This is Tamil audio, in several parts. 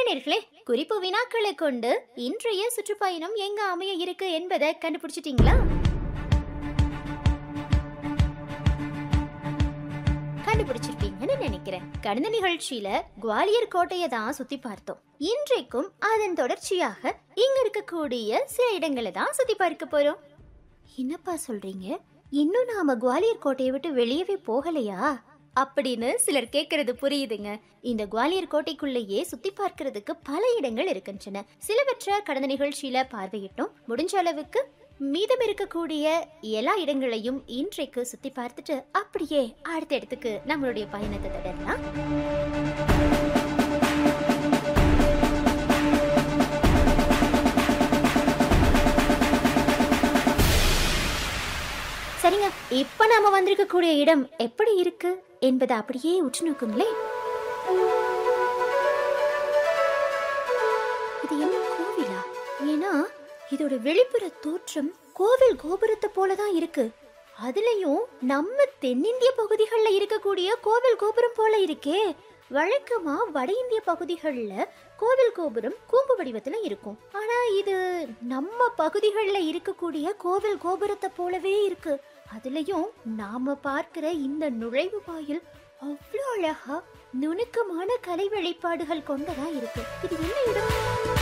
நேர்களே குறிப்பு வினாக்களை கொண்டு இன்றைய சுற்றுப்பயணம் எங்க அமைய இருக்கு என்பதை கண்டுபிடிச்சிட்டீங்களா கண்டுபிடிச்சிருப்பீங்கன்னு நினைக்கிறேன் கடந்த நிகழ்ச்சியில குவாலியர் கோட்டையை தான் சுத்தி பார்த்தோம் இன்றைக்கும் அதன் தொடர்ச்சியாக இங்க இருக்கக்கூடிய சில இடங்களை தான் சுத்தி பார்க்க போறோம் என்னப்பா சொல்றீங்க இன்னும் நாம குவாலியர் கோட்டையை விட்டு வெளியவே போகலையா அப்படின்னு சிலர் கேட்கறது புரியுதுங்க இந்த குவாலியர் கோட்டைக்குள்ளேயே சுத்தி பார்க்கிறதுக்கு பல இடங்கள் இருக்கின்றன சிலவற்றை கடந்த நிகழ்ச்சியில பார்வையிட்டோம் முடிஞ்ச அளவுக்கு மீதம் இருக்கக்கூடிய எல்லா இடங்களையும் இன்றைக்கு சுத்தி பார்த்துட்டு அப்படியே அடுத்த இடத்துக்கு நம்மளுடைய பயணத்தை தொடரலாம் சரிங்க இப்ப நாம வந்திருக்கக்கூடிய இடம் எப்படி இருக்கு என்பதை அப்படியே உற்று நோக்குங்களேன் இது என்ன கோவிலா ஏன்னா இதோட வெளிப்புற தோற்றம் கோவில் கோபுரத்தை போல தான் இருக்கு அதுலயும் நம்ம தென்னிந்திய பகுதிகளில் இருக்கக்கூடிய கோவில் கோபுரம் போல இருக்கே வழக்கமா வட இந்திய பகுதிகளில் கோவில் கோபுரம் கூம்பு வடிவத்துல இருக்கும் ஆனா இது நம்ம பகுதிகளில் இருக்கக்கூடிய கோவில் கோபுரத்தை போலவே இருக்கு அதுலயும் நாம பார்க்கிற இந்த நுழைவு வாயில் அவ்வளோ அழகா நுணுக்கமான கலை வெளிப்பாடுகள் கொண்டதா இருக்கு இது என்ன இடம்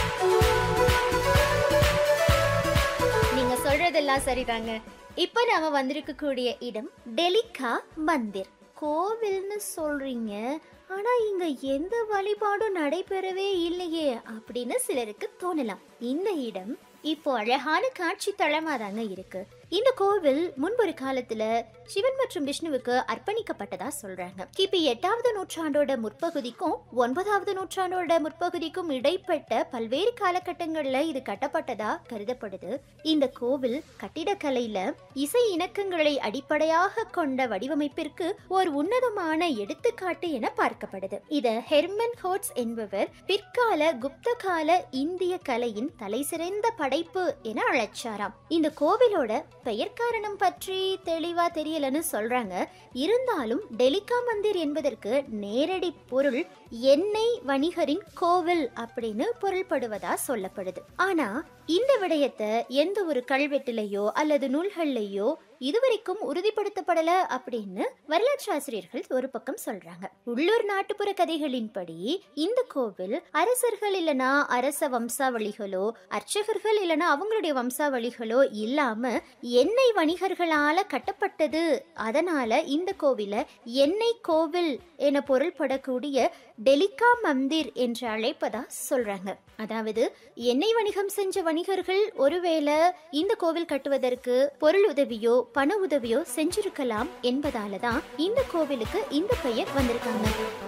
நீங்க சொல்றதெல்லாம் சரிதாங்க இப்ப நாம வந்திருக்கக்கூடிய இடம் டெலிகா மந்திர் கோவில்னு சொல்றீங்க ஆனா இங்க எந்த வழிபாடும் நடைபெறவே இல்லையே அப்படின்னு சிலருக்கு தோணலாம் இந்த இடம் இப்போ அழகான காட்சி தளமா தாங்க இருக்கு இந்த கோவில் முன்பொரு காலத்துல சிவன் மற்றும் விஷ்ணுவுக்கு அர்ப்பணிக்கப்பட்டதா சொல்றாங்க கிபி எட்டாவது நூற்றாண்டோட முற்பகுதிக்கும் ஒன்பதாவது நூற்றாண்டோட முற்பகுதிக்கும் இடைப்பட்ட பல்வேறு காலகட்டங்கள்ல இது கட்டப்பட்டதா கருதப்படுது இந்த கோவில் கட்டிடக்கலையில இசை இணக்கங்களை அடிப்படையாக கொண்ட வடிவமைப்பிற்கு ஒரு உன்னதமான எடுத்துக்காட்டு என பார்க்கப்படுது இத ஹெர்மன் ஹோட்ஸ் என்பவர் பிற்கால குப்த கால இந்திய கலையின் தலைசிறந்த படைப்பு என அழைச்சாராம் இந்த கோவிலோட பெயர் காரணம் பற்றி தெளிவா தெரியலன்னு சொல்றாங்க இருந்தாலும் டெலிகா மந்திர் என்பதற்கு நேரடி பொருள் எண்ணெய் வணிகரின் கோவில் அப்படின்னு பொருள்படுவதா சொல்லப்படுது ஆனா இந்த விடயத்தை எந்த ஒரு கல்வெட்டிலையோ அல்லது நூல்கள்லையோ இதுவரைக்கும் உறுதிப்படுத்தப்படல அப்படின்னு வரலாற்று ஆசிரியர்கள் ஒரு பக்கம் சொல்றாங்க உள்ளூர் நாட்டுப்புற கதைகளின்படி இந்த கோவில் அரசர்கள் இல்லனா அரச வம்சாவளிகளோ அர்ச்சகர்கள் இல்லனா அவங்களுடைய வம்சாவளிகளோ இல்லாம எண்ணெய் வணிகர்களால கட்டப்பட்டது அதனால இந்த கோவில எண்ணெய் கோவில் என பொருள்படக்கூடிய டெலிகா மந்திர் என்று அழைப்பதா சொல்றாங்க அதாவது எண்ணெய் வணிகம் செஞ்ச வணிகர்கள் ஒருவேளை இந்த கோவில் கட்டுவதற்கு பொருள் உதவியோ பண உதவியோ செஞ்சிருக்கலாம் என்பதால தான் இந்த கோவிலுக்கு இந்த பெயர் வந்திருக்காங்க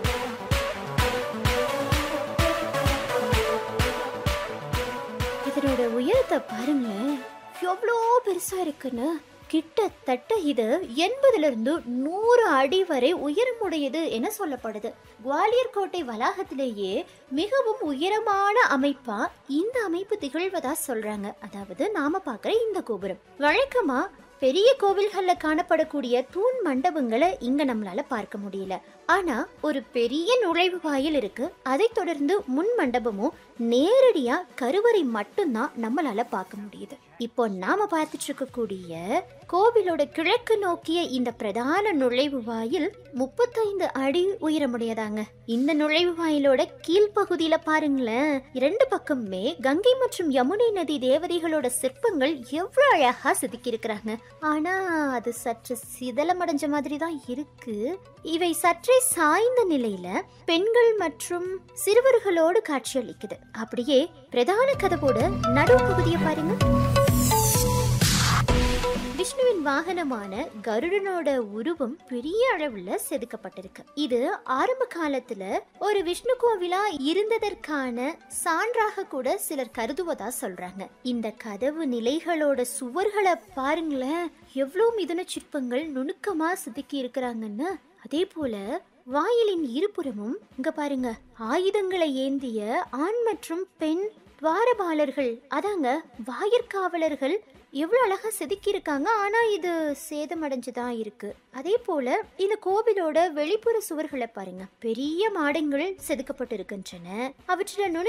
இதனோட உயரத்தை பாருங்க எவ்வளோ பெருசா இருக்குன்னு கிட்டத்தட்ட இது எண்பதுல இருந்து நூறு அடி வரை உயரமுடையது என சொல்லப்படுது குவாலியர் கோட்டை வளாகத்திலேயே மிகவும் உயரமான அமைப்பா இந்த அமைப்பு திகழ்வதா சொல்றாங்க அதாவது நாம பார்க்குற இந்த கோபுரம் வழக்கமா பெரிய கோவில்கள்ல காணப்படக்கூடிய தூண் மண்டபங்களை இங்க நம்மளால பார்க்க முடியல ஆனா ஒரு பெரிய நுழைவு வாயில் இருக்கு அதைத் தொடர்ந்து முன் மண்டபமும் நேரடியா கருவறை மட்டும்தான் நம்மளால பார்க்க முடியுது இப்போ நாம பார்த்துட்டு இருக்கக்கூடிய கோவிலோட கிழக்கு நோக்கிய இந்த பிரதான நுழைவு வாயில் முப்பத்தைந்து அடி உயரமுடையதாங்க இந்த நுழைவு வாயிலோட கீழ்ப்பகுதியில பாருங்களேன் இரண்டு பக்கமுமே கங்கை மற்றும் யமுனை நதி தேவதைகளோட சிற்பங்கள் எவ்வளவு அழகா செதுக்கி இருக்கிறாங்க ஆனா அது சற்று சிதலமடைஞ்ச மாதிரி தான் இருக்கு இவை சற்றே சாய்ந்த நிலையில பெண்கள் மற்றும் சிறுவர்களோடு காட்சியளிக்குது அப்படியே பிரதான கதவோட நடுப்பகுதியை பாருங்க விஷ்ணுவின் வாகனமான கருடனோட உருவம் பெரிய அளவுல செதுக்கப்பட்டிருக்கு இது ஆரம்ப காலத்துல ஒரு விஷ்ணு கோவிலா இருந்ததற்கான சான்றாக கூட சிலர் கருதுவதா சொல்றாங்க இந்த கதவு நிலைகளோட சுவர்களை பாருங்களேன் எவ்வளோ மிதுன சிற்பங்கள் நுணுக்கமா செதுக்கி இருக்கிறாங்கன்னு அதே போல வாயிலின் இருபுறமும் இங்க பாருங்க ஆயுதங்களை ஏந்திய ஆண் மற்றும் பெண் துவாரபாலர்கள் அதாங்க வாயிற்காவலர்கள் எவ்வளோ அழகா செதுக்கி இருக்காங்க ஆனா இது சேதமடைஞ்சு தான் இருக்கு அதே போல இந்த கோவிலோட வெளிப்புற சுவர்களை பாருங்க பெரிய மாடங்கள் செதுக்கப்பட்டு இருக்கின்றன அவற்றில் நுணு